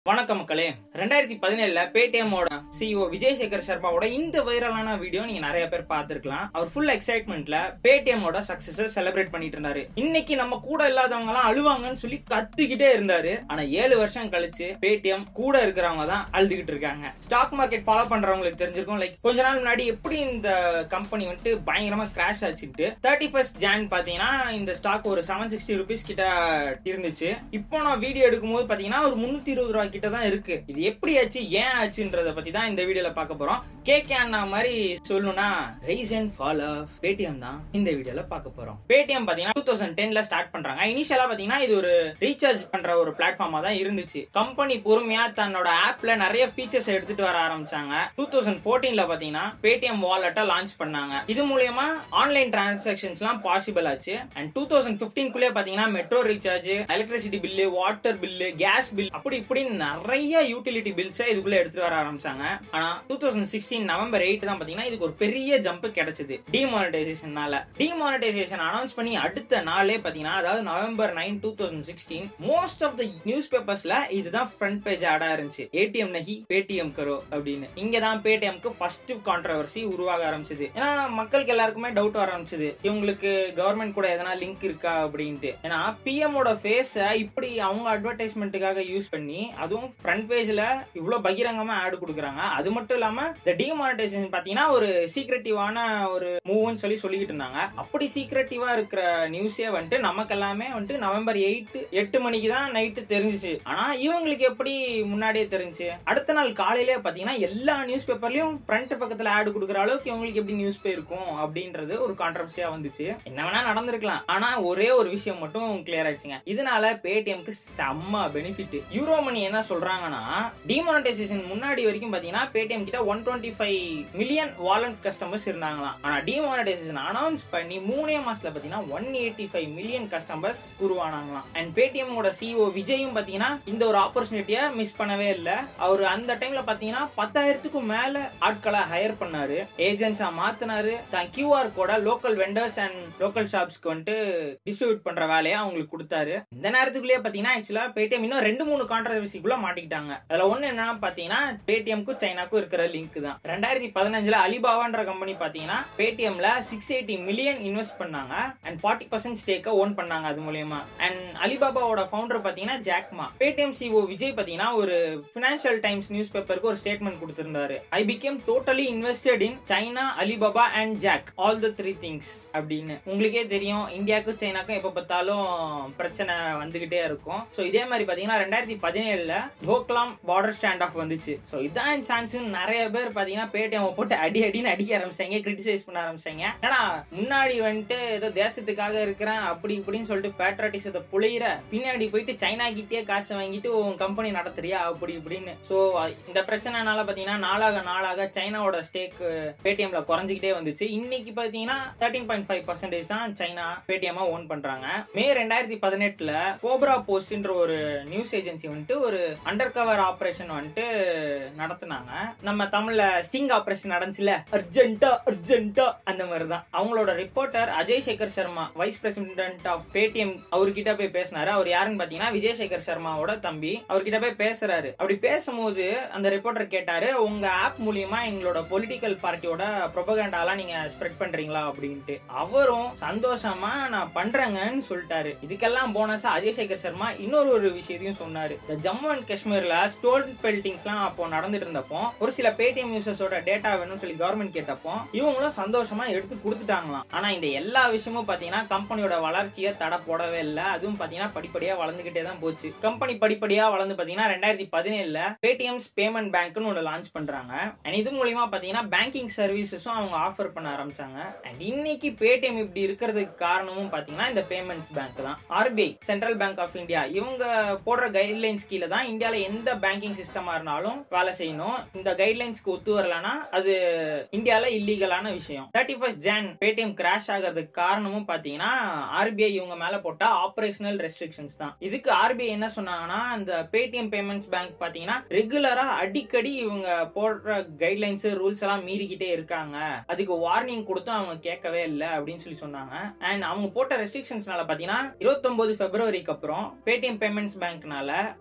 வணக்கம் மக்களே ரெண்டாயிரத்தி பதினேழுல பேடிஎம்மோட சிஇஓ விஜய் சேகர் சர்மாவோட இந்த வைரலான வீடியோ நீங்க நிறைய பேர் பார்த்திருக்கலாம் அவர் ஃபுல் எக்ஸைட்மெண்ட்ல பேடிஎம்மோட சக்சஸ் செலிப்ரேட் பண்ணிட்டு இருந்தாரு இன்னைக்கு நம்ம கூட இல்லாதவங்க எல்லாம் அழுவாங்கன்னு சொல்லி கத்திக்கிட்டே இருந்தாரு ஆனா ஏழு வருஷம் கழிச்சு பேடிஎம் கூட இருக்கிறவங்க தான் அழுதுகிட்டு இருக்காங்க ஸ்டாக் மார்க்கெட் ஃபாலோ பண்றவங்களுக்கு தெரிஞ்சிருக்கும் லைக் கொஞ்ச நாள் முன்னாடி எப்படி இந்த கம்பெனி வந்துட்டு பயங்கரமா கிராஷ் ஆச்சுட்டு தேர்ட்டி ஃபர்ஸ்ட் ஜான் பாத்தீங்கன்னா இந்த ஸ்டாக் ஒரு செவன் சிக்ஸ்டி ருபீஸ் கிட்ட இருந்துச்சு இப்போ நான் வீடியோ எடுக்கும்போது பாத்தீங்கன்னா ஒரு முன்னூத்தி இருபது ரூபாய் கிட்ட தான் இருக்கு இது எப்படி ஆச்சு ஏன் ஆச்சுன்றத பத்தி தான் இந்த வீடியோல பார்க்க போறோம் கேகே அண்ணா மாதிரி சொல்லணும்னா rise and fall of Paytm தான் இந்த வீடியோல பார்க்க போறோம் பேடிஎம் பாத்தீங்கன்னா டூ தௌசண்ட் டென்ல ஸ்டார்ட் பண்றாங்க இனிஷியலா பாத்தீங்கன்னா இது ஒரு ரீசார்ஜ் பண்ற ஒரு பிளாட்ஃபார்மா தான் இருந்துச்சு கம்பெனி பொறுமையா தன்னோட ஆப்ல நிறைய ஃபீச்சர்ஸ் எடுத்துட்டு வர ஆரம்பிச்சாங்க டூ தௌசண்ட் ஃபோர்டீன்ல பாத்தீங்கன்னா பேடிஎம் வாலெட்டை லான்ச் பண்ணாங்க இது மூலியமா ஆன்லைன் டிரான்சாக்ஷன்ஸ்லாம் பாசிபிள் ஆச்சு அண்ட் டூ தௌசண்ட் பிப்டீன்குள்ளே பாத்தீங்கன்னா metro recharge electricity bill water bill gas bill அப்படி இப்படின்னு நிறைய யூட்டிலிட்டி பில்ஸை இதுக்குள்ள எடுத்துட்டு வர ஆரம்பிச்சாங்க ஆனா two thousand sixteen November eight தான் பாத்தீங்கன்னா இதுக்கு ஒரு பெரிய ஜம்ப் கிடைச்சது டிமானிட்டைசேஷனால டிமானிட்டைசேஷன் அனௌன்ஸ் பண்ணி அடுத்த நாளே பாத்தீங்கன்னா அதாவது November nine two thousand sixteen most of the news பேப்பர்ஸ்ல இதுதான் ஃப்ரண்ட் பேஜ் ஆடா இருந்துச்சு ஏடிஎம் நகி பேடிஎம் கரோ அப்படின்னு இங்க தான் பேடிஎம்க்கு ஃபர்ஸ்ட் கான்ட்ரவர்சி உருவாக ஆரம்பிச்சது ஏன்னா மக்களுக்கு எல்லாருக்குமே டவுட் வர ஆரம்பிச்சது இவங்களுக்கு கவர்மெண்ட் கூட எதனா லிங்க் இருக்கா அப்படின்ட்டு ஏன்னா பிஎம்மோட ஃபேஸ இப்படி அவங்க அட்வர்டைஸ்மெண்ட்டுக்காக யூஸ் பண்ணி அதுவும் ஃப்ரண்ட் பேஜ்ல இவ்வளவு பகிரங்கமா ஆட் கொடுக்குறாங்க அது மட்டும் இல்லாம இந்த டிமானிட்டைசேஷன் பாத்தீங்கன்னா ஒரு சீக்ரெட்டிவான ஒரு மூவ்னு சொல்லி சொல்லிக்கிட்டு இருந்தாங்க அப்படி சீக்ரெட்டிவா இருக்கிற நியூஸே வந்துட்டு நமக்கு எல்லாமே வந்துட்டு நவம்பர் எயிட் எட்டு மணிக்கு தான் நைட்டு தெரிஞ்சுச்சு ஆனா இவங்களுக்கு எப்படி முன்னாடியே தெரிஞ்சு அடுத்த நாள் காலையிலே பாத்தீங்கன்னா எல்லா நியூஸ் பேப்பர்லயும் ஃப்ரண்ட் பக்கத்துல ஆட் கொடுக்குற அளவுக்கு இவங்களுக்கு எப்படி நியூஸ் போயிருக்கும் அப்படின்றது ஒரு கான்ட்ரவர்சியா வந்துச்சு என்ன வேணா நடந்திருக்கலாம் ஆனா ஒரே ஒரு விஷயம் மட்டும் கிளியர் ஆயிடுச்சுங்க இதனால பேடிஎம்க்கு செம்ம பெனிஃபிட் யூரோ மணி என்ன சொல்றாங்கன்னா டிமானிட்டைசேஷன் முன்னாடி வரைக்கும் பாத்தீங்கன்னா பேடிஎம் கிட்ட one twenty five million wallet customers இருந்தாங்களாம் ஆனா டிமானிட்டைசேஷன் அனௌன்ஸ் பண்ணி மூணே மாசத்துல பாத்தீங்கன்னா one eighty five million customers உருவானாங்களாம் அண்ட் பேடிஎம் ஓட சிஓ விஜயும் பாத்தீங்கன்னா இந்த ஒரு ஆப்பர்ச்சுனிட்டியை மிஸ் பண்ணவே இல்லை அவர் அந்த டைம்ல பாத்தீங்கன்னா பத்தாயிரத்துக்கும் மேல ஆட்களை ஹையர் பண்ணாரு ஏஜென்ட்ஸா மாத்தினாரு தான் கியூஆர் கோட லோக்கல் வெண்டர்ஸ் அண்ட் லோக்கல் ஷாப்ஸ்க்கு வந்துட்டு டிஸ்ட்ரிபியூட் பண்ற வேலையை அவங்களுக்கு கொடுத்தாரு இந்த நேரத்துக்குள்ளேயே பாத்தீங்கன்னா ஆக்சுவலா பேடிஎம் இன்னும் ரெண்டு மூணு கான்ட்ரவர்சிக்குள்ள மாட்டிக்கிட்டாங்க அதுல ஒண்ணு என்னன்னா பாத்தீங்கன்னா பேடிஎம்க்கும் சைனாக்கும் இருக்கிற லிங்க் தான் ரெண்டாயிரத்தி பதினஞ்சுல அலிபாபான்ற கம்பெனி பாத்தீங்கன்னா பேடிஎம்ல சிக்ஸ் எயிட்டி மில்லியன் இன்வெஸ்ட் பண்ணாங்க அண்ட் ஃபார்ட்டி பர்சன்ட் ஸ்டேக்க ஓன் பண்ணாங்க அது மூலியமா அண்ட் அலிபாபாவோட ஃபவுண்டர் பாத்தீங்கன்னா ஜாக்மா பேடிஎம் சிஓ விஜய் பாத்தீங்கன்னா ஒரு பினான்சியல் டைம்ஸ் நியூஸ் பேப்பருக்கு ஒரு ஸ்டேட்மெண்ட் கொடுத்திருந்தாரு I became totally invested in China Alibaba and Jack all the three things அப்படின்னு உங்களுக்கே தெரியும் இந்தியாவுக்கும் சைனாக்கும் எப்ப பார்த்தாலும் பிரச்சனை வந்துகிட்டே இருக்கும் ஸோ இதே மாதிரி பாத்தீங்கன்னா ரெண்டாயிரத்தி பதினேழுல டோக்லாம் பார்டர் ஸ்டாண்ட் ஆஃப் வந்துச்சு ஸோ இதான் சான்ஸ் நிறைய பேர் பாத்தீங்கன்னா பேடிஎம் போட்டு அடி அடின்னு அடிக்க ஆரம்பிச்சாங்க கிரிட்டிசைஸ் பண்ண ஆரம்பிச்சாங்க ஏன்னா முன்னாடி வந்துட்டு ஏதோ தேசத்துக்காக இருக்கிறேன் அப்படி இப்படின்னு சொல்லிட்டு பேட்ராட்டிசத்தை புளியிற பின்னாடி போயிட்டு சைனா கிட்டே காசு வாங்கிட்டு உன் கம்பெனி நடத்துறியா அப்படி இப்படின்னு ஸோ இந்த பிரச்சனைனால பாத்தீங்கன்னா நாளாக நாளாக சைனாவோட ஸ்டேக் பேடிஎம்ல குறைஞ்சிக்கிட்டே வந்துச்சு இன்னைக்கு பாத்தீங்கன்னா தேர்ட்டின் பாயிண்ட் ஃபைவ் பர்சன்டேஜ் தான் சைனா பேடிஎம் ஓன் பண்றாங்க மே ரெண்டாயிரத்தி பதினெட்டுல கோப்ரா போஸ்ட்ன்ற ஒரு நியூஸ் ஏஜென்சி வந்துட்டு ஒரு அண்டர் கவர் ஆபரேஷன் வந்துட்டு நடத்துனாங்க நம்ம தமிழ்ல ஸ்டிங் ஆபரேஷன் நடந்துச்சுல அர்ஜென்ட்டா அர்ஜென்ட்டா அந்த மாதிரி தான் அவங்களோட reporter Ajay Shekhar Sharma vice president of Paytm அவர்கிட்ட போய் பேசினாரு அவர் யாருன்னு பாத்தீங்கன்னா விஜய் சேகர் சர்மாவோட தம்பி அவர்கிட்ட போய் பேசுறாரு அப்படி பேசும்போது அந்த ரிப்போர்ட்டர் கேட்டாரு உங்க ஆப் மூலியமா எங்களோட பொலிட்டிக்கல் பார்ட்டியோட ப்ரொபகண்டாலாம் நீங்க ஸ்ப்ரெட் பண்றீங்களா அப்படின்ட்டு அவரும் சந்தோஷமா நான் பண்றேங்கன்னு சொல்லிட்டாரு இதுக்கெல்லாம் போனஸா அஜய் சேகர் சர்மா இன்னொரு ஒரு விஷயத்தையும் சொன்னாரு இந்த ஜம்மு அண்ட் காஷ்மீர்ல ஸ்டோன் பெல்டிங்ஸ்லாம் அப்போ நடந்துட்டு இருந்தப்போ ஒரு சில பேடிஎம் யூசர்ஸோட டேட்டா வேணும்னு சொல்லி கவர்மெண்ட் கேட்டப்போ இவங்களும் சந்தோஷமா எடுத்து கொடுத்துட்டாங்களாம் ஆனா இந்த எல்லா விஷயமும் பாத்தீங்கன்னா கம்பெனியோட வளர்ச்சியை தடை போடவே இல்லை அதுவும் பாத்தீங்கன்னா படிப்படியா வளர்ந்துகிட்டே தான் போச்சு கம்பெனி படிப்படியா வளர்ந்து பாத்தீங்கன்னா ரெண்டாயிரத்தி பதினேழுல பேடிஎம்ஸ் பேமெண்ட் பேங்க்னு ஒன்று லான்ச் பண்றாங்க அண்ட் இது மூலியமா பாத்தீங்கன்னா பேங்கிங் சர்வீசஸும் அவங்க ஆஃபர் பண்ண ஆரம்பிச்சாங்க அண்ட் இன்னைக்கு பேடிஎம் இப்படி இருக்கிறதுக்கு காரணமும் பாத்தீங்கன்னா இந்த பேமெண்ட்ஸ் பேங்க் தான் RBI central bank of India இவங்க போடுற கைட்லைன்ஸ் கீழே தான் இந்தியால எந்த பேங்கிங் சிஸ்டமா இருந்தாலும் வேலை செய்யணும் இந்த கைட்லைன்ஸ்க்கு ஒத்து வரலனா அது இந்தியால இல்லீகலான விஷயம் thirty first Jan Paytm crash ஆகிறதுக்கு காரணமும் பாத்தீங்கன்னா ஆர்பிஐ இவங்க மேல போட்ட ஆபரேஷனல் ரெஸ்ட்ரிக்ஷன்ஸ் தான் இதுக்கு ஆர்பிஐ என்ன சொன்னாங்கன்னா அந்த பேடிஎம் பேமெண்ட்ஸ் பேங்க் பாத்தீங்கன்னா ரெகுலரா அடிக்கடி இவங்க போடுற கைட்லைன்ஸ் ரூல்ஸ் எல்லாம் மீறிக்கிட்டே இருக்காங்க அதுக்கு வார்னிங் கொடுத்தும் அவங்க கேட்கவே இல்லை அப்படின்னு சொல்லி சொன்னாங்க அண்ட் அவங்க போட்ட ரெஸ்ட்ரிக்ஷன்ஸ்னால பாத்தீங்கன்னா இருபத்தொன்பது பிப்ரவரிக்கு அப்புறம் பேடிஎம் பேமெண்ட்ஸ் பேங்க்னால எந்த ஒரு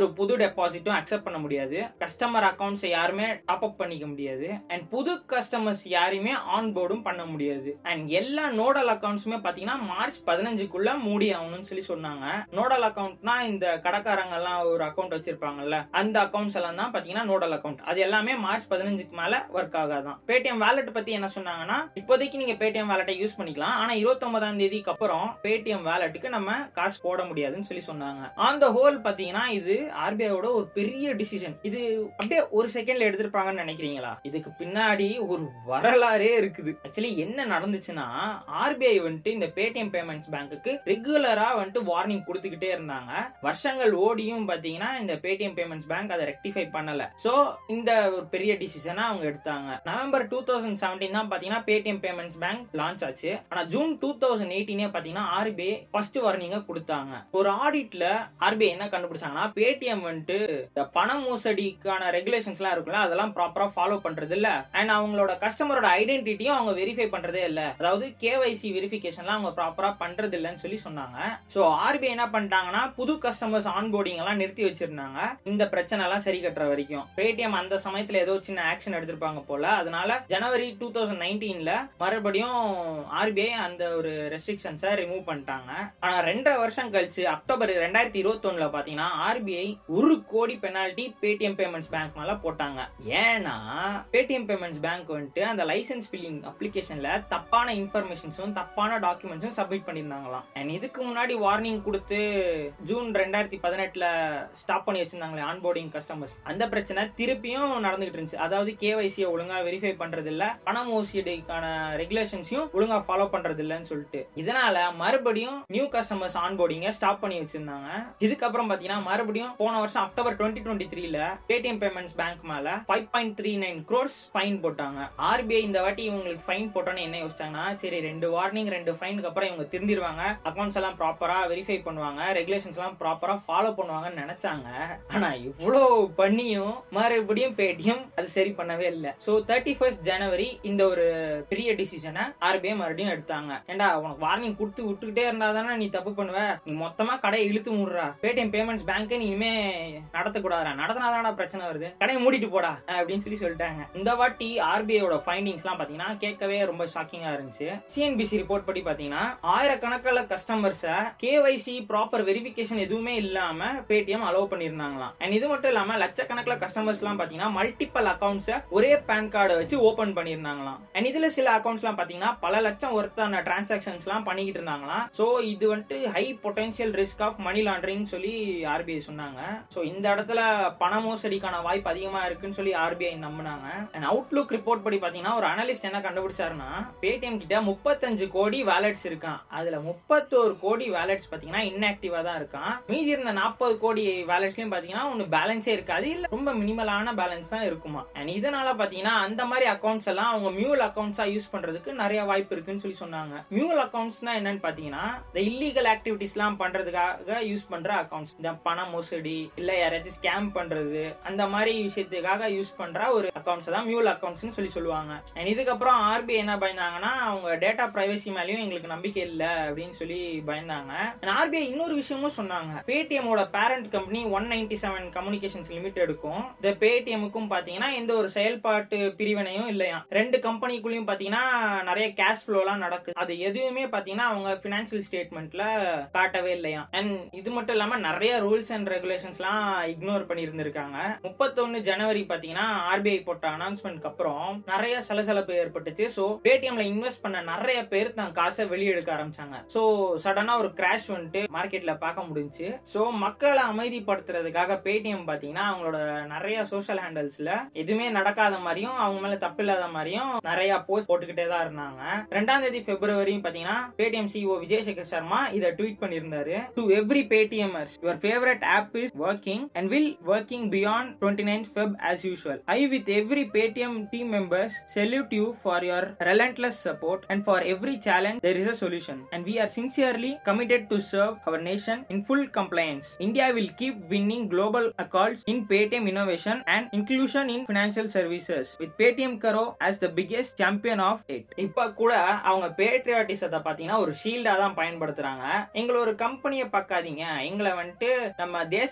ஒரு புது டெபாசிட்டும் அக்செப்ட் பண்ண முடியாது கஸ்டமர் அக்கௌண்ட்ஸ் யாருமே டாப் அப் பண்ணிக்க முடியாது அண்ட் புது கஸ்டமர்ஸ் யாரையுமே ஆன் போர்டும் பண்ண முடியாது அண்ட் எல்லா நோடல் அக்கௌண்ட்ஸுமே பாத்தீங்கன்னா மார்ச் பதினஞ்சுக்குள்ள மூடி ஆகணும்னு சொல்லி சொன்னாங்க நோடல் அக்கௌண்ட்னா இந்த கடைக்காரங்க எல்லாம் ஒரு அக்கௌண்ட் வச்சிருப்பாங்கல்ல அந்த அக்கௌண்ட்ஸ் எல்லாம் தான் பாத்தீங்கன்னா நோடல் அக்கௌண்ட் அது எல்லாமே மார்ச் பதினஞ்சுக்கு மேல ஒர்க் ஆகாதான் பேடிஎம் வேலட் பத்தி என்ன சொன்னாங்கன்னா இப்போதைக்கு நீங்க பேடிஎம் வேலட்டை யூஸ் பண்ணிக்கலாம் ஆனா இருபத்தொன்பதாம் தேதிக்கு அப்புறம் பேடிஎம் வேலட்டுக்கு நம்ம காசு போட முடியாதுன்னு சொல்லி சொன்னாங்க ஆன் த ஹோல் பாத்தீங்கன்னா இது ஆர்பிஐயோட ஒரு பெரிய டிசிஷன் இது அப்படியே ஒரு செகண்ட்ல எடுத்திருப்பாங்கன்னு நினைக்கிறீங்களா இதுக்கு பின்னாடி ஒரு வரலாறே இருக்குது ஆக்சுவலி என்ன நடந்துச்சுன்னா ஆர்பிஐ வந்துட்டு இந்த பேடிஎம் பேமெண்ட்ஸ் பேங்க்குக்கு ரெகுலரா வந்துட்டு வார்னிங் கொடுத்துக்கிட்டே இருந்தாங்க வருஷங்கள் ஓடியும் பாத்தீங்கன்னா இந்த பேடிஎம் பேமெண்ட்ஸ் பேங்க் அதை ரெக்டிஃபை பண்ணல சோ இந்த ஒரு பெரிய டிசிஷனை அவங்க எடுத்தாங்க நவம்பர் டூ தௌசண்ட் செவன்டீன் தான் பாத்தீங்கன்னா பேடிஎம் பேமெண்ட்ஸ் பேங்க் லான்ச் ஆச்சு ஆனா ஜூன் டூ தௌசண்ட் எயிட்டீனே பாத்தீங்கன்னா ஆர்பிஐ ஃபர்ஸ்ட் வார்னிங்க கொடுத்தாங்க ஒரு ஆடிட்ல ஆர்பிஐ என்ன கண்டுபிடிச்சாங்கன்னா பேடிஎம் வந்துட்டு இந்த பண மோசடிக்கான ரெகுலேஷன்ஸ் எல்லாம் இருக்குல்ல அதெல்லாம் ப்ராப்பரா ஃபாலோ பண்றது இல்ல அண்ட் அவங்களோட கஸ்டமரோட ஐடென்டிட்டியும் அவங்க வெரிஃபை பண்றதே இல்ல அதாவது கேவைசி வெரிஃபிகேஷன்லாம் அவங்க ப்ராப்பரா பண்றது இல்லைன்னு சொல்லி சொன்னாங்க சோ ஆர்பிஐ என்ன பண்ணிட்டாங்கன்னா புது கஸ்டமர்ஸ் ஆன்போர்டிங் எல்லாம் நிறுத்தி வச்சிருந்தாங்க இந்த பிரச்சனை எல்லாம் சரி கட்டுற வரைக்கும் பேடிஎம் அந்த சமயத்துல ஏதோ சின்ன ஆக்ஷன் எடுத்திருப்பாங்க போல அதனால ஜனவரி டூ தௌசண்ட் நைன்டீன்ல மறுபடியும் ஆர்பிஐ அந்த ஒரு ரெஸ்ட்ரிக்ஷன்ஸை ரிமூவ் பண்ணிட்டாங்க ஆனா ரெண்டரை வருஷம் கழிச்சு அக்டோபர் ரெண்டாயிரத்தி இருபத்தி ஒண்ணுல பாத்தீங்கன்னா ஆர்பிஐ ஒரு கோடி பெனால்டி பேடிஎம் பேமெண்ட்ஸ் பேங்க் மேல போட்டாங்க ஏன்னா பேடிஎம் பேமெண்ட்ஸ் பேங்க் வந்துட்டு அந்த லைசன்ஸ் ஃபில்லிங் அப்ளிகேஷன்ல தப்பான இன்ஃபர்மேஷன்ஸும் தப்பான டாக்குமெண்ட்ஸும் சப்மிட் பண்ணிருந்தாங்களாம் அண்ட் இதுக்கு முன்னாடி வார்னிங் கொடுத்து ஜூன் ரெண்டாயிரத்தி பதினெட்டுல ஸ்டாப் பண்ணி வச்சிருந்தாங்களே ஆன்போர்டிங் கஸ்டமர்ஸ் அந்த பிரச்சனை திருப்பியும் நடந்துகிட்டு இருந்துச்சு அதாவது கேவைசியை ஒழுங்கா வெரிஃபை பண்றது இல்ல பண மோசடிக்கான ரெகுலேஷன்ஸையும் ஒழுங்கா ஃபாலோ பண்றது இல்லைன்னு சொல்லிட்டு இதனால மறுபடியும் நியூ கஸ்டமர்ஸ் ஆன்போர்டிங்க ஸ்டாப் பண்ணி வச்சிருந்தாங்க இதுக்கப்புறம் பாத்தீங்கன்னா மறுபடியும் போன வருஷம் அக்டோபர் டுவெண்ட்டி டுவெண்ட்டி த்ரீல பேடிஎம் பேமெண்ட்ஸ் பேங்க் மேல five point three nine crores fine போட்டாங்க ஆர்பிஐ இந்த வாட்டி இவங்களுக்கு ஃபைன் போட்டோன்னு என்ன யோசிச்சாங்கன்னா சரி ரெண்டு வார்னிங் ரெண்டு ஃபைனுக்கு அப்புறம் இவங்க திருந்திருவாங்க அக்கௌண்ட்ஸ் எல்லாம் ப்ராப்பரா வெரிஃபை பண்ணுவாங்க ரெகுலேஷன்ஸ் எல்லாம் ப்ராப்பரா ஃபாலோ பண்ணுவாங்கன்னு நினைச்சாங்க ஆனா இவ்வளோ பண்ணியும் மறுபடியும் பேடிஎம் அது சரி பண்ணவே இல்லை ஸோ தேர்ட்டி ஃபர்ஸ்ட் ஜனவரி இந்த ஒரு பெரிய டிசிஷனை ஆர்பிஐ மறுபடியும் எடுத்தாங்க ஏண்டா உனக்கு வார்னிங் கொடுத்து விட்டுக்கிட்டே இருந்தா தானே நீ தப்பு பண்ணுவ நீ மொத்தமா கடையை இழுத்து மூடுறா பேடிஎம் பேமெண்ட்ஸ் பேங்க் நீ இனிமே நடத்தக்கூடாதா நடத்தினாதான பிரச்சனை வருது கடையை மூடிட்டு போடா அப்படின்னு சொல்லி சொல்லிட்டாங்க இந்த வாட்டி ஆர்பிஐயோட ஃபைண்டிங்ஸ் எல்லாம் பாத்தீங்கன்னா கேட்கவே ரொம்ப ஷாக்கிங்கா இருந்துச்சு சிஎன்பிசி ரிப்போர்ட் படி பாத்தீங்கன்னா ஆயிரக்கணக்கில் கஸ்டமர்ஸ கேவைசி ப்ராப்பர் வெரிஃபிகேஷன் எதுவுமே இல்லாம பேடிஎம் அலோவ் பண்ணிருந்தாங்களாம் அண்ட் இது மட்டும் இல்லாம லட்சக்கணக்கில் கஸ்டமர்ஸ் எல்லாம் பாத்தீங்கன்னா மல்டிபிள் அக்கௌண்ட்ஸ் ஒரே பேன் கார்டை வச்சு ஓபன் பண்ணிருந்தாங்களாம் அண்ட் இதுல சில அக்கௌண்ட்ஸ் எல்லாம் பாத்தீங்கன்னா பல லட்சம் ஒருத்தான டிரான்சாக்ஷன்ஸ் எல்லாம் பண்ணிக்கிட்டு இருந்தாங்களாம் சோ இது வந்துட்டு high potential risk of money laundering சொல்லி ஆர்பிஐ சொன்னாங்க சோ இந்த இடத்துல பண மோசடிக்கான வாய்ப்பு அதிகமா இருக்குன்னு சொல்லி ஆர்பிஐ நம்பினாங்க அண்ட் அவுட்லுக் ரிப்போர்ட் படி பாத்தீங்கன்னா ஒரு அனலிஸ்ட் என்ன கண்டுபிடிச்சாருன்னா பேடிஎம் கிட்ட முப்பத்தஞ்சு கோடி வேலட்ஸ் இருக்கான் அதுல முப்பத்தோரு கோடி வேலட்ஸ் பாத்தீங்கன்னா இன்ஆக்டிவா தான் இருக்கான் மீதி இருந்த நாற்பது கோடி வேலட்ஸ்லயும் பாத்தீங்கன்னா ஒன்னு பேலன்ஸே இருக்காது இல்ல ரொம்ப மினிமலான பேலன்ஸ் தான் இருக்குமா அண்ட் இதனால பாத்தீங்கன்னா அந்த மாதிரி அக்கௌண்ட்ஸ் எல்லாம் அவங்க மியூல் அக்கௌண்ட்ஸா யூஸ் பண்றதுக்கு நிறைய வாய்ப்பு இருக்குன்னு சொல்லி சொன்னாங்க மியூல் அக்கௌண்ட்ஸ்னா என்னன்னு பாத்தீங்கன்னா இந்த இல்லீகல் ஆக்டிவிட்டிஸ் எல்லாம் பண்றதுக்காக யூஸ் பண்ற அக்கௌண்ட்ஸ் இந்த பண மோசடி இல்ல யாராச்சும் ஸ்கேம் பண்றது அந்த மாதிரி விஷயத்துக்காக யூஸ் பண்ற ஒரு அக்கௌண்ட்ஸ் தான் மியூல் அக்கௌண்ட்ஸ்னு சொல்லி சொல்லுவாங்க அண்ட் இதுக்கப்புறம் ஆர்பிஐ என்ன பயந்தாங்கன்னா அவங்க டேட்டா பிரைவசி மேலயும் எங்களுக்கு நம்பிக்கை இல்ல அப்படின்னு சொல்லி பயந்தாங்க ஆர்பிஐ இன்னொரு விஷயமும் சொன்னாங்க பேடிஎம்மோட parent company one ninety seven communications லிமிடெடுக்கும் இந்த பேடிஎம்முக்கும் பாத்தீங்கன்னா எந்த ஒரு செயல்பாட்டு பிரிவினையும் இல்லையா ரெண்டு கம்பெனிக்குள்ளயும் பாத்தீங்கன்னா நிறைய கேஷ் ஃப்ளோ எல்லாம் நடக்குது அது எதுவுமே பாத்தீங்கன்னா அவங்க பினான்சியல் ஸ்டேட்மெண்ட்ல காட்டவே இல்லையா அண்ட் இது மட்டும் இல்லாம நிறைய ரூல்ஸ் அண்ட் ரெகுலேஷன்ஸ் எல்லாம் இக்னோர் பண்ணி இருந்திருக்காங்க முப்பத்தொன்னு ஜனவரி பாத்தீங்கன்னா ஆர்பிஐ போட்ட அனௌன்ஸ்மெண்ட்க்கு அப்புறம் நிறைய சலசலப்பு ஏற்பட்டுச்சு சோ பேடிஎம்ல இன்வெஸ்ட் பண்ண நிறைய பேர் தான் காசை வெளியெடுக்க ஆரம்பிச்சாங்க சோ சடனா ஒரு கிராஷ் வந்துட்டு மார்க்கெட்ல பார்க்க முடிஞ்சுச்சு சோ மக்களை அமைதிப்படுத்துறதுக்காக பேடிஎம் பாத்தீங்கன்னா அவங்களோட நிறைய சோஷியல் ஹேண்டல்ஸ்ல எதுவுமே நடக்காத மாதிரியும் அவங்க மேல தப்பு இல்லாத மாதிரியும் நிறைய போஸ்ட் போட்டுக்கிட்டே தான் இருந்தாங்க ரெண்டாம் தேதி பிப்ரவரி பாத்தீங்கன்னா பேடிஎம் சிஓ விஜயசேகர் சர்மா இதை ட்வீட் பண்ணியிருந்தாரு டு எவ்ரி பேடிஎம்எர்ஸ் your favourite app is working and will working beyond twenty nine Feb as usual I with every Paytm team members salute you for your relentless support and for every challenge there is a solution and we are sincerely committed to serve our nation in full compliance india will keep winning global accolades in paytm innovation and inclusion in financial services with paytm karo as the biggest champion of it இப்ப கூட அவங்க பேட்ரியாட்டிசத்தை பாத்தீங்கன்னா ஒரு ஷீல்டா தான் பயன்படுத்துறாங்க எங்களை ஒரு கம்பெனியை பார்க்காதீங்க எங்களை வந்துட்டு நம்ம தேச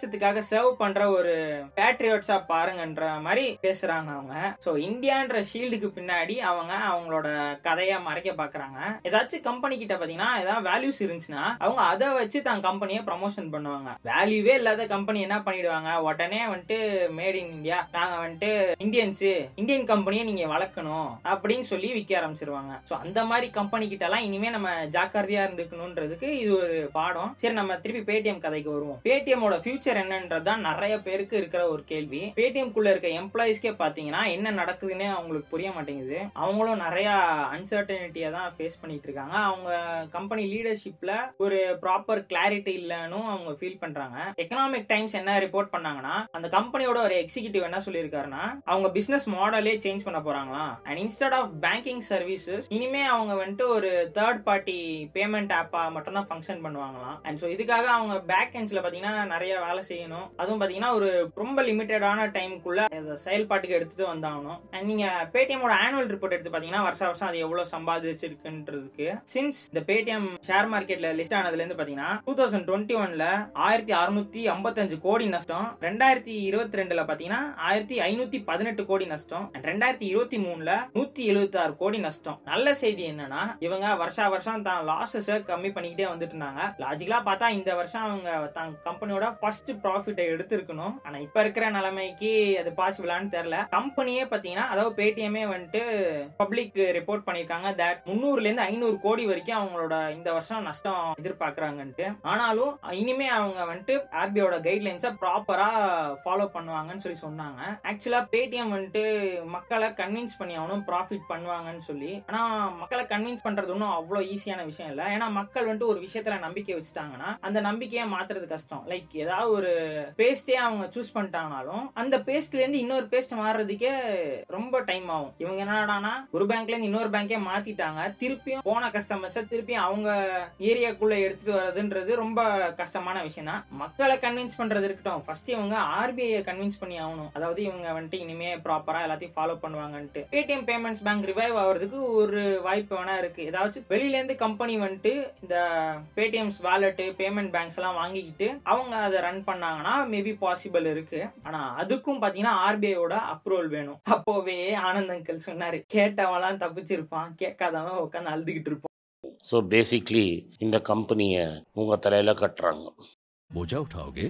தேசத்துக்காக சர்வ் பண்ற ஒரு பேட்ரியாட்ஸா பாருங்கன்ற மாதிரி பேசுறாங்க அவங்க சோ இந்தியான்ற ஷீல்டுக்கு பின்னாடி அவங்க அவங்களோட கதையை மறைக்க பாக்குறாங்க ஏதாச்சும் கம்பெனி கிட்ட பாத்தீங்கன்னா ஏதாவது வேல்யூஸ் இருந்துச்சுன்னா அவங்க அதை வச்சு தான் கம்பெனியை ப்ரமோஷன் பண்ணுவாங்க வேல்யூவே இல்லாத கம்பெனி என்ன பண்ணிடுவாங்க உடனே வந்துட்டு மேட் இன் இந்தியா நாங்க வந்துட்டு இந்தியன்ஸ் இந்தியன் கம்பெனியை நீங்க வளர்க்கணும் அப்படின்னு சொல்லி விற்க ஆரம்பிச்சிருவாங்க சோ அந்த மாதிரி கம்பெனி கிட்ட எல்லாம் இனிமே நம்ம ஜாக்கிரதையா இருந்துக்கணும்ன்றதுக்கு இது ஒரு பாடம் சரி நம்ம திருப்பி பேடிஎம் கதைக்கு வருவோம் பேடிஎம்மோட ஃபியூச்சர் என்னன்றதுதான் நிறைய பேருக்கு இருக்கிற ஒரு கேள்வி பேடிஎம் குள்ள இருக்க எம்ப்ளாயிஸ்க்கே பாத்தீங்கன்னா என்ன நடக்குதுன்னு அவங்களுக்கு புரிய மாட்டேங்குது அவங்களும் நிறைய அன்சர்டனிட்டியை தான் ஃபேஸ் பண்ணிட்டு இருக்காங்க அவங்க கம்பெனி லீடர்ஷிப்ல ஒரு ப்ராப்பர் கிளாரிட்டி இல்லைன்னு அவங்க ஃபீல் பண்றாங்க எக்கனாமிக் டைம்ஸ் என்ன ரிப்போர்ட் பண்ணாங்கன்னா அந்த கம்பெனியோட ஒரு எக்ஸிகியூட்டிவ் என்ன சொல்லியிருக்காருன்னா அவங்க பிசினஸ் மாடலே சேஞ்ச் பண்ண போறாங்களாம் and instead of banking services இனிமே அவங்க வந்துட்டு ஒரு தேர்ட் பார்ட்டி பேமெண்ட் ஆப்பா மட்டும் தான் ஃபங்க்ஷன் பண்ணுவாங்களாம் அண்ட் ஸோ இதுக்காக அவங்க பேக் எண்ட்ஸ்ல பாத்தீங்கன்னா நிறைய வேலை செய்யணும் அதுவும் பாத்தீங்கன்னா ஒரு ரொம்ப லிமிட்டடான டைமுக்குள்ள செயல்பாட்டுக்கு எடுத்துட்டு வந்தாகணும் அண்ட் நீங்க பேடிஎம்மோட ஆனுவல் ரிப்போர்ட் எடுத்து பாத்தீங்கன்னா வருஷம் வருஷம் அது எவ்வளவு சம்பாதிச்சிருக்குன்றதுக்கு சின்ஸ் இந்த பேடிஎம் ஷேர் மார்க்கெட்ல லிஸ்ட் ஆனதுல இருந்து பாத்தீங்கன்னா டூ தௌசண்ட் டுவெண்ட்டி ஒன்ல ஆயிரத்தி அறுநூத்தி ஐம்பத்தஞ்சு கோடி நஷ்டம் ரெண்டாயிரத்தி இருபத்தி ரெண்டுல பாத்தீங்கன்னா ஆயிரத்தி ஐநூத்தி பதினெட்டு கோடி நஷ்டம் and ரெண்டாயிரத்தி இருபத்தி மூணுல நூத்தி எழுபத்தி ஆறு கோடி நஷ்டம் நல்ல செய்தி என்னன்னா இவங்க வருஷா வருஷம் தான் லாசஸ் கம்மி பண்ணிக்கிட்டே வந்துட்டு இருந்தாங்க லாஜிக்கலா பார்த்தா இந்த வருஷம் அவங்க தன் கம்பெனியோட ஃபர்ஸ்ட் ப்ராஃபிட்டை எடுத்திருக்கணும் ஆனா இப்ப இருக்கிற நிலைமைக்கு அது பாசிபிளான்னு தெரியல கம்பெனியே பாத்தீங்கன்னா அதாவது பேடிஎம்மே வந்துட்டு பப்ளிக் ரிப்போர்ட் பண்ணிருக்காங்க தட் முந்நூறுல இருந்து ஐநூறு கோடி வரைக்கும் அவங்களோட இந்த வருஷம் நஷ்டம் எதிர்பார்க்கறாங்கன்ட்டு ஆனாலும் இனிமே அவங்க வந்துட்டு ஆர்பிஐயோட கைட்லைன்ஸை ப்ராப்பரா ஃபாலோ பண்ணுவாங்கன்னு சொல்லி சொன்னாங்க ஆக்சுவலா பேடிஎம் வந்துட்டு மக்களை கன்வின்ஸ் பண்ணி ஆகணும் ப்ராஃபிட் பண்ணுவாங்கன்னு சொல்லி ஆனா மக்களை கன்வின்ஸ் பண்றது ஒன்றும் அவ்வளோ ஈஸியான விஷயம் இல்லை ஏன்னா மக்கள் வந்துட்டு ஒரு விஷயத்துல நம்பிக்கை வச்சுட்டாங்கன்னா அந்த நம்பிக்கையை மாத்துறது கஷ்டம் லைக் ஏதாவது ஒரு பேஸ்டே அவங்க சூஸ் பண்ணிட்டாங்கனாலும் அந்த பேஸ்ட்ல இருந்து இன்னொரு பேஸ்ட் மாறுறதுக்கே ரொம்ப டைம் ஆகும் இவங்க என்னடானா ஒரு பேங்க்ல இருந்து இன்னொரு பேங்கே மாத்திட்டாங்க திருப்பியும் போன கஸ்டமர்ஸை திருப்பியும் அவங்க ஏரியாக்குள்ள எடுத்துட்டு வர்றதுன்றது ரொம்ப கஷ்டமான விஷயம் தான் மக்களை கன்வின்ஸ் பண்றது இருக்கட்டும் ஃபர்ஸ்ட் இவங்க ஆர்பிஐ கன்வின்ஸ் பண்ணி ஆகணும் அதாவது இவங்க வந்துட்டு இனிமே ப்ராப்பரா எல்லாத்தையும் ஃபாலோ பண்ணுவாங்கன்ட்டு பேடிஎம் பேமெண்ட்ஸ் பேங்க் ரிவைவ் ஆகிறதுக்கு ஒரு வாய்ப்பு வேணா இருக்கு ஏதாச்சும் வெளியில இருந்து கம்பெனி வந்துட்டு இந்த பேடிஎம்ஸ் வாலெட் பேமெண்ட் பேங்க்ஸ் எல்லாம் வாங்கிக்கிட்டு அவங்க அதை ரன் பண்ணாங்கன்னா மேபி பாசிபிள் இருக்கு ஆனா அதுக்கும் பாத்தீங்கன்னா ஆர்பிஐயோட அப்ரூவல் வேணும் அப்போவே ஆனந்த் அங்கிள் சொன்னாரு கேட்டவன்லாம் தப்பிச்சிருப்பான் கேட்காதவன் உட்காந்து அழுதுகிட்டு இருப்பான் ஸோ பேசிக்லி இந்த கம்பெனியை உங்கள் தலையில் கட்டுறாங்க बोझा उठाओगे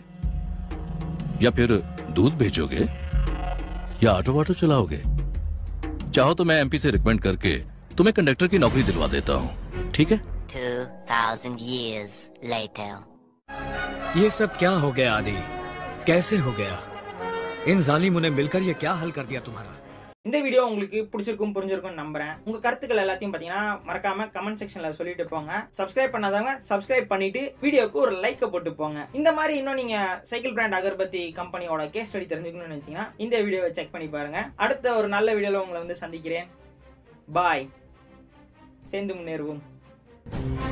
या फिर दूध भेजोगे या ऑटो वाटो चलाओगे चाहो तो मैं एमपी से रिकमेंड करके तुम्हें कंडक्टर की नौकरी दिलवा देता हूँ ठीक है 2000 years later. ये सब क्या हो गया आदि कैसे हो गया इन जालिमों ने मिलकर ये क्या हल कर दिया तुम्हारा இந்த வீடியோ உங்களுக்கு பிடிச்சிருக்கும் புரிஞ்சிருக்கும் நம்புறேன் உங்க கருத்துக்கள் எல்லாத்தையும் பாத்தீங்கன்னா மறக்காம கமெண்ட் செக்ஷன்ல சொல்லிட்டு போங்க சப்ஸ்கிரைப் பண்ணாதவங்க சப்ஸ்கிரைப் பண்ணிட்டு வீடியோக்கு ஒரு லைக் போட்டு போங்க இந்த மாதிரி இன்னும் நீங்க சைக்கிள் பிராண்ட் அகர்பத்தி கம்பெனியோட கேஸ் ஸ்டடி தெரிஞ்சுக்கணும்னு நினைச்சீங்கன்னா இந்த வீடியோவை செக் பண்ணி பாருங்க அடுத்த ஒரு நல்ல வீடியோல உங்களை வந்து சந்திக்கிறேன் பாய் சேர்ந்து முன்னேறுவோம்